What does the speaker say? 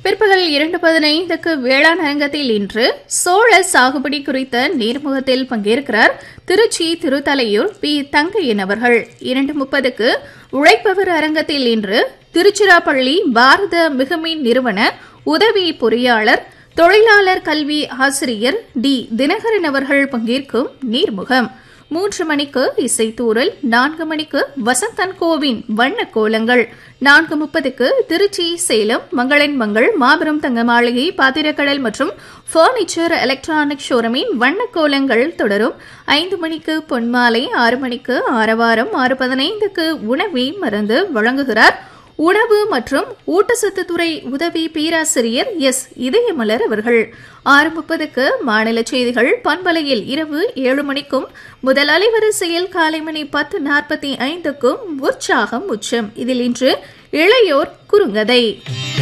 பிற்பகல் இரண்டு பதினைந்துக்கு வேளாண் அரங்கத்தில் இன்று சோழ சாகுபடி குறித்த நேர்முகத்தில் பங்கேற்கிறார் திருச்சி திருத்தலையூர் பி தங்கையன் அவர்கள் இரண்டு முப்பதுக்கு உழைப்பவர் அரங்கத்தில் இன்று திருச்சிராப்பள்ளி பாரத மிகுமின் நிறுவன உதவி பொறியாளர் தொழிலாளர் கல்வி ஆசிரியர் டி தினகரன் அவர்கள் பங்கேற்கும் நீர்முகம் மூன்று மணிக்கு இசைத்தூரல் நான்கு மணிக்கு வசந்தன் கோவின் வண்ண கோலங்கள் நான்கு முப்பதுக்கு திருச்சி சேலம் மங்களன் மங்கள் மாபெரும் தங்க மாளிகை பாத்திரக்கடல் மற்றும் பர்னிச்சர் எலக்ட்ரானிக் ஷோரூமின் வண்ண கோலங்கள் தொடரும் ஐந்து மணிக்கு பொன்மாலை ஆறு மணிக்கு ஆரவாரம் ஆறு பதினைந்துக்கு உணவை மறந்து வழங்குகிறார் உணவு மற்றும் ஊட்டச்சத்து துறை உதவி பேராசிரியர் எஸ் இதயமலர் அவர்கள் ஆறு முப்பதுக்கு மாநில செய்திகள் பண்பலையில் இரவு ஏழு மணிக்கும் முதல் அலைவரிசையில் காலை மணி பத்து நாற்பத்தி ஐந்துக்கும் உற்சாகம் உச்சம் இதில் இன்று இளையோர் குறுங்கதை